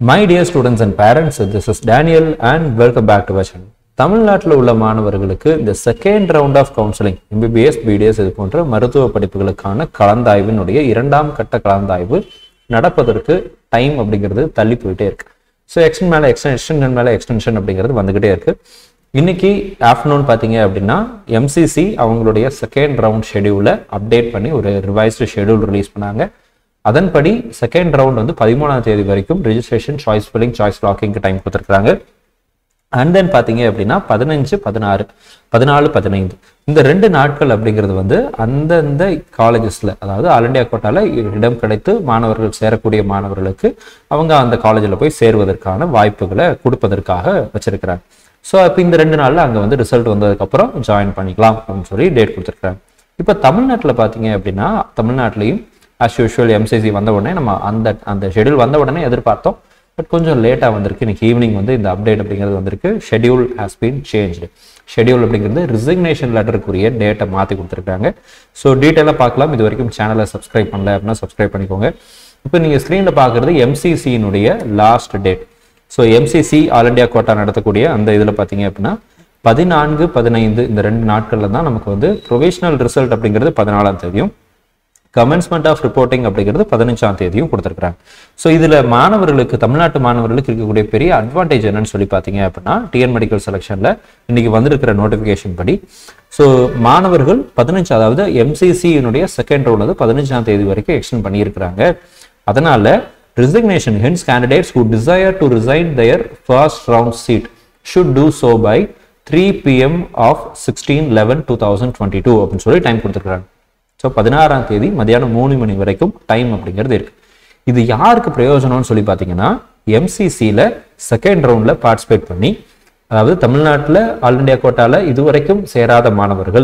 my dear students and parents this is Daniel and welcome back to Vachan தமிழ்நாட்டில் உள்ள மாணவர்களுக்கு இந்த second round of counselling MBBS BDS இது போன்ற மருத்துவ படிப்புகளுக்கான கலந்தாய்வினுடைய இரண்டாம் கட்ட கலந்தாய்வு நடப்பதற்கு டைம் அப்படிங்கிறது தள்ளி போயிட்டே இருக்கு ஸோ எக்ஸ்டன் மேலே எக்ஸ்டன் எக்ஸ்டென்ஷன் மேலே எக்ஸ்டென்ஷன் அப்படிங்கிறது வந்துகிட்டே இருக்கு இன்னைக்கு ஆஃப்டர்நூன் பார்த்தீங்க அப்படின்னா எம்சிசி அவங்களுடைய செகண்ட் ரவுண்ட் ஷெடியூலை அப்டேட் பண்ணி ஒரு ரிவைஸ்டு ஷெடியூல் ரிலீஸ் பண்ணாங்க அதன்படி செகண்ட் ரவுண்ட் வந்து பதிமூணாம் தேதி வரைக்கும் ரெஜிஸ்ட்ரேஷன் சாய்ஸ் ஃபில்லிங் சாய்ஸ் லாக்கிங்க்கு டைம் கொடுத்துருக்காங்க அண்ட் தென் பார்த்தீங்க அப்படின்னா பதினஞ்சு பதினாறு பதினாலு பதினைந்து இந்த ரெண்டு நாட்கள் அப்படிங்கிறது வந்து அந்தந்த காலேஜஸில் அதாவது ஆல் இண்டியா கோட்டால இடம் கிடைத்து மாணவர்கள் சேரக்கூடிய மாணவர்களுக்கு அவங்க அந்த காலேஜில் போய் சேருவதற்கான வாய்ப்புகளை கொடுப்பதற்காக வச்சிருக்கிறாங்க ஸோ அப்போ இந்த ரெண்டு நாளில் அங்கே வந்து ரிசல்ட் வந்ததுக்கப்புறம் ஜாயின் பண்ணிக்கலாம் அப்படின்னு சொல்லி டேட் கொடுத்துருக்காங்க இப்போ தமிழ்நாட்டில் பார்த்தீங்க அப்படின்னா தமிழ்நாட்டிலையும் ஆஸ் யூஷுவல் எம்சிசி வந்த உடனே நம்ம அந்த அந்த ஷெடியூல் வந்த உடனே எதிர்பார்த்தோம் பட் கொஞ்சம் லேட்டாக வந்திருக்கு இன்னைக்கு ஈவினிங் வந்து இந்த அப்டேட் அப்படிங்கிறது வந்திருக்கு schedule has been changed schedule அப்படிங்கிறது ரிசிக்னேஷன் லெட்டருக்குரிய டேட்டை மாற்றி கொடுத்துருக்காங்க ஸோ டீட்டெயிலாக பார்க்கலாம் இது வரைக்கும் சேனலை சப்ஸ்கிரைப் பண்ணல அப்படின்னா சப்ஸ்கிரைப் பண்ணிக்கோங்க இப்போ நீங்கள் ஸ்க்ரீனில் பார்க்குறது எம்சிசியினுடைய last date so MCC all India quota நடத்தக்கூடிய அந்த இதில் பார்த்தீங்க அப்படின்னா பதினான்கு பதினைந்து இந்த ரெண்டு நாட்களில் தான் நமக்கு வந்து ப்ரொவிஷனல் ரிசல்ட் அப்படிங்கிறது பதினாலாம் தேதியும் கமென்ஸ்மெண்ட் ஆஃப் ரிப்போர்ட்டிங் அப்படிங்கிறது பதினஞ்சாம் தேதியும் கொடுத்துருக்காங்க ஸோ இதில் மாணவர்களுக்கு தமிழ்நாட்டு மாணவர்களுக்கு இருக்கக்கூடிய பெரிய அட்வான்டேஜ் என்னன்னு சொல்லி பார்த்தீங்க அப்படின்னா டிஎன் மெடிக்கல் செலெக்ஷனில் இன்னைக்கு வந்திருக்கிற நோட்டிஃபிகேஷன் படி ஸோ மாணவர்கள் பதினஞ்சு அதாவது எம்சிசியினுடைய செகண்ட் ரவுண்ட் வந்து பதினஞ்சாம் தேதி வரைக்கும் எக்ஸ்டெண்ட் பண்ணியிருக்கிறாங்க அதனால resignation hence candidates who desire to resign their first round seat should do so by 3 pm of 16 11 2022 அப்படின்னு சொல்லி டைம் கொடுத்துருக்காங்க ஸோ பதினாறாம் தேதி மதியானம் மூணு மணி வரைக்கும் டைம் அப்படிங்கிறது இருக்கு இது யாருக்கு பிரயோஜனம்னு சொல்லி பார்த்தீங்கன்னா எம்சிசியில் செகண்ட் ரவுண்டில் பார்ட்டிசிபேட் பண்ணி அதாவது தமிழ்நாட்டில் ஆல் இண்டியா கோட்டாவில் இதுவரைக்கும் சேராத மாணவர்கள்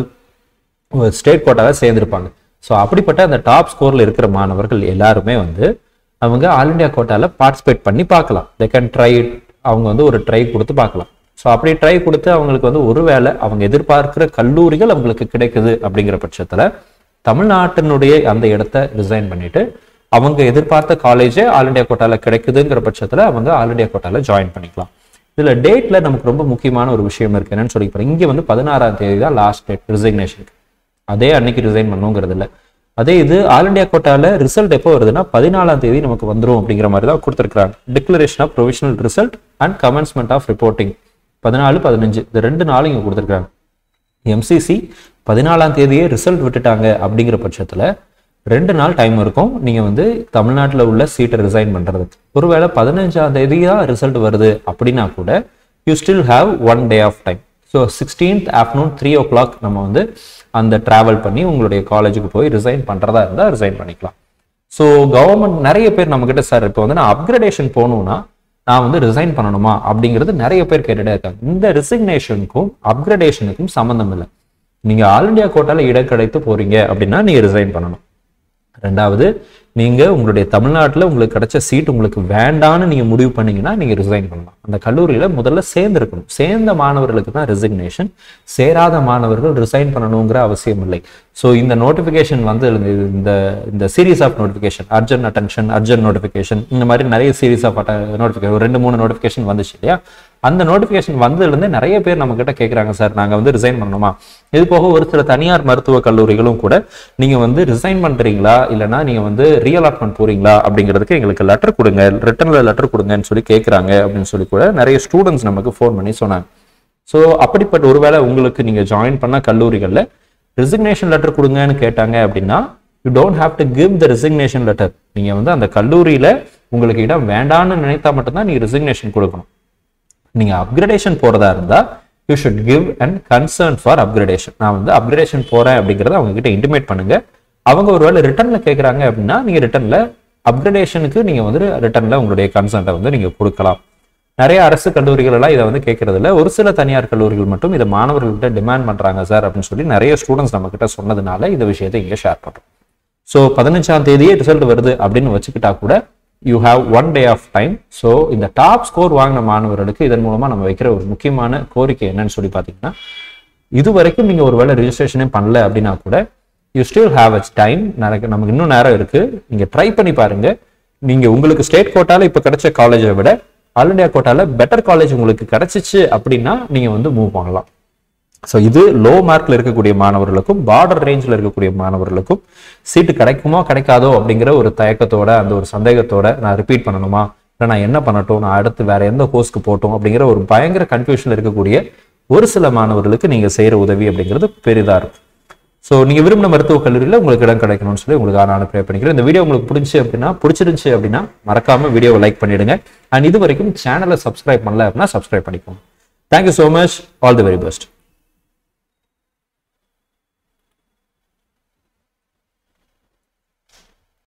ஸ்டேட் கோட்டாவில் சேர்ந்திருப்பாங்க ஸோ அப்படிப்பட்ட அந்த டாப் ஸ்கோரில் இருக்கிற மாணவர்கள் எல்லாருமே வந்து அவங்க ஆல் இண்டியா கோட்டாவில் பார்ட்டிசிபேட் பண்ணி பார்க்கலாம் தே கேன் ட்ரை அவங்க வந்து ஒரு ட்ரை கொடுத்து பார்க்கலாம் ஸோ அப்படி ட்ரை கொடுத்து அவங்களுக்கு வந்து ஒருவேளை அவங்க எதிர்பார்க்கிற கல்லூரிகள் அவங்களுக்கு கிடைக்குது அப்படிங்கிற பட்சத்தில் தமிழ்நாட்டினுடைய அந்த இடத்த ரிசைன் பண்ணிட்டு அவங்க எதிர்பார்த்த காலேஜே ஆல் இண்டியா கோட்டாவில் கிடைக்குதுங்கிற பட்சத்தில் அவங்க ஆல் இண்டியா கோட்டாவில் ஜாயின் பண்ணிக்கலாம் இதுல டேட்ல நமக்கு ரொம்ப முக்கியமான ஒரு விஷயம் இருக்கு என்னன்னு சொல்லி பாருங்க இங்க வந்து பதினாறாம் தேதி தான் லாஸ்ட் டேட் ரிசிக்னேஷனுக்கு அதே அன்னைக்கு ரிசைன் பண்ணுங்கிறது இல்லை அதே இது ஆல் இண்டியா கோட்டால ரிசல்ட் எப்போ வருதுன்னா பதினாலாம் தேதி நமக்கு வந்துரும் அப்படிங்கிற மாதிரி தான் கொடுத்துருக்காங்க declaration of provisional result and commencement of reporting பதினாலு பதினஞ்சு இந்த ரெண்டு நாளும் இங்க கொடுத்துருக்காங்க எம்சிசி பதினாலாம் தேதியே ரிசல்ட் விட்டுட்டாங்க அப்படிங்கிற பட்சத்தில் ரெண்டு நாள் டைம் இருக்கும் நீங்கள் வந்து தமிழ்நாட்டில் உள்ள சீட்டை ரிசைன் பண்ணுறதுக்கு ஒருவேளை பதினஞ்சாம் தேதி தான் ரிசல்ட் வருது அப்படின்னா கூட you still have one day of time so sixteenth afternoon three o'clock நம்ம வந்து அந்த ட்ராவல் பண்ணி உங்களுடைய காலேஜுக்கு போய் ரிசைன் பண்ணுறதா இருந்தால் ரிசைன் பண்ணிக்கலாம் ஸோ கவர்மெண்ட் நிறைய பேர் நம்மக்கிட்ட சார் இப்போ வந்து நான் அப்கிரேடேஷன் போகணும்னா நான் வந்து ரிசைன் பண்ணணுமா அப்படிங்கிறது நிறைய பேர் கேட்டுட்டே இருக்காங்க இந்த ரிசிக்னேஷனுக்கும் அப்கிரேடேஷனுக்கும் சம்மந்தம் இல்லை நீங்க ஆல் இண்டியா கோட்டால இடம் கிடைத்து போறீங்க அப்படின்னா நீங்க ரிசைன் பண்ணணும் ரெண்டாவது நீங்க உங்களுடைய தமிழ்நாட்டில் உங்களுக்கு கிடைச்ச சீட் உங்களுக்கு வேண்டான்னு நீங்க முடிவு பண்ணீங்கன்னா நீங்க ரிசைன் பண்ணலாம் அந்த கல்லூரியில முதல்ல சேர்ந்திருக்கணும் சேர்ந்த மாணவர்களுக்கு தான் ரெசிக்னேஷன் சேராத மாணவர்கள் ரிசைன் பண்ணணுங்கிற அவசியம் இல்லை ஸோ இந்த நோட்டிஃபிகேஷன் வந்து இந்த இந்த series of notification urgent attention urgent notification இந்த மாதிரி நிறைய சீரீஸ் ஆஃப் நோட்டிஃபிகேஷன் ரெண்டு மூணு நோட்டிஃபிகேஷன் வந்துச்சு இல்லையா அந்த நோட்டிஃபிகேஷன் வந்ததுலேருந்து நிறைய பேர் நம்ம கிட்ட கேட்குறாங்க சார் நாங்கள் வந்து ரிசைன் பண்ணணுமா இது போக ஒரு சில தனியார் மருத்துவ கல்லூரிகளும் கூட நீங்கள் வந்து ரிசைன் பண்ணுறீங்களா இல்லைனா நீங்கள் வந்து ரீஅலாட்மெண்ட் போறீங்களா அப்படிங்கிறதுக்கு எங்களுக்கு லெட்டர் கொடுங்க ரிட்டர்னில் லெட்டர் கொடுங்கன்னு சொல்லி கேட்குறாங்க அப்படின்னு சொல்லி கூட நிறைய ஸ்டூடெண்ட்ஸ் நமக்கு ஃபோன் பண்ணி சொன்னாங்க ஸோ அப்படிப்பட்ட ஒருவேளை உங்களுக்கு நீங்கள் ஜாயின் பண்ண கல்லூரிகளில் ரிசிக்னேஷன் லெட்டர் கொடுங்கன்னு கேட்டாங்க அப்படின்னா you don't have to give the resignation letter நீங்கள் வந்து அந்த கல்லூரியில் உங்களுக்கு இடம் வேண்டான்னு நினைத்தா மட்டும்தான் நீங்கள் ரிசிக்னேஷன் கொடுக்கணும் நீங்க அப்கிரேடேஷன் போறதா இருந்தா you should give and concern for upgradation நான் வந்து அப்கிரேடேஷன் போறேன் அப்படிங்கறத அவங்க கிட்ட இன்டிமேட் பண்ணுங்க அவங்க ஒருவேளை ரிட்டர்ன்ல கேட்கறாங்க அப்படின்னா நீங்க ரிட்டர்ன்ல அப்கிரேடேஷனுக்கு நீங்க வந்து ரிட்டர்ன்ல உங்களுடைய கன்சர்ன்ட்டை வந்து நீங்க கொடுக்கலாம் நிறைய அரசு கல்லூரிகள் எல்லாம் இதை வந்து கேட்கறது இல்ல ஒரு சில தனியார் கல்லூரிகள் மட்டும் இதை மாணவர்கள்கிட்ட டிமாண்ட் பண்றாங்க சார் அப்படின்னு சொல்லி நிறைய ஸ்டூடெண்ட்ஸ் நம்ம கிட்ட சொன்னதுனால இந்த விஷயத்தை இங்க ஷேர் பண்றோம் ஸோ பதினஞ்சாம் தேதியே ரிசல்ட் வருது அப்படின்னு வச்சுக்கிட்டா கூட you have one day of time so இந்த டாப் ஸ்கோர் வாங்கின மாணவர்களுக்கு இதன் மூலமா நம்ம வைக்கிற ஒரு முக்கியமான கோரிக்கை என்னன்னு சொல்லி பார்த்தீங்கன்னா இது வரைக்கும் நீங்க ஒருவேளை ரிஜிஸ்ட்ரேஷனே பண்ணல அப்படின்னா கூட you still have such time நமக்கு இன்னும் நேரம் இருக்கு நீங்க ட்ரை பண்ணி பாருங்க நீங்க உங்களுக்கு ஸ்டேட் கோட்டால இப்ப கிடைச்ச காலேஜை விட ஆல் இண்டியா கோட்டால பெட்டர் காலேஜ் உங்களுக்கு கிடைச்சிச்சு அப்படின்னா நீங்க வந்து மூவ் பண்ணலாம் ஸோ இது லோ மார்க்ல இருக்கக்கூடிய மாணவர்களுக்கும் பார்டர் ரேஞ்சில் இருக்கக்கூடிய மாணவர்களுக்கும் சீட்டு கிடைக்குமோ கிடைக்காதோ அப்படிங்கிற ஒரு தயக்கத்தோட அந்த ஒரு சந்தேகத்தோட நான் ரிப்பீட் பண்ணணுமா இல்லை நான் என்ன பண்ணட்டும் நான் அடுத்து வேற எந்த கோர்ஸ்க்கு போட்டோம் அப்படிங்கிற ஒரு பயங்கர கன்ஃபியூஷன் இருக்கக்கூடிய ஒரு சில மாணவர்களுக்கு நீங்க செய்யற உதவி அப்படிங்கிறது பெரிதா இருக்கும் ஸோ நீங்க விரும்பின மருத்துவக் கல்லூரியில் உங்களுக்கு இடம் கிடைக்கணும்னு சொல்லி உங்களுக்கு நான் ப்ரே பண்ணிக்கிறேன் இந்த வீடியோ உங்களுக்கு பிடிச்சி அப்படின்னா பிடிச்சிருந்துச்சு அப்படின்னா மறக்காம வீடியோவை லைக் பண்ணிடுங்க அண்ட் இது வரைக்கும் சேனலை சப்ஸ்கிரைப் பண்ணல அப்படின்னா சப்ஸ்கிரைப் பண்ணிக்கோங்க thank you so much all the very best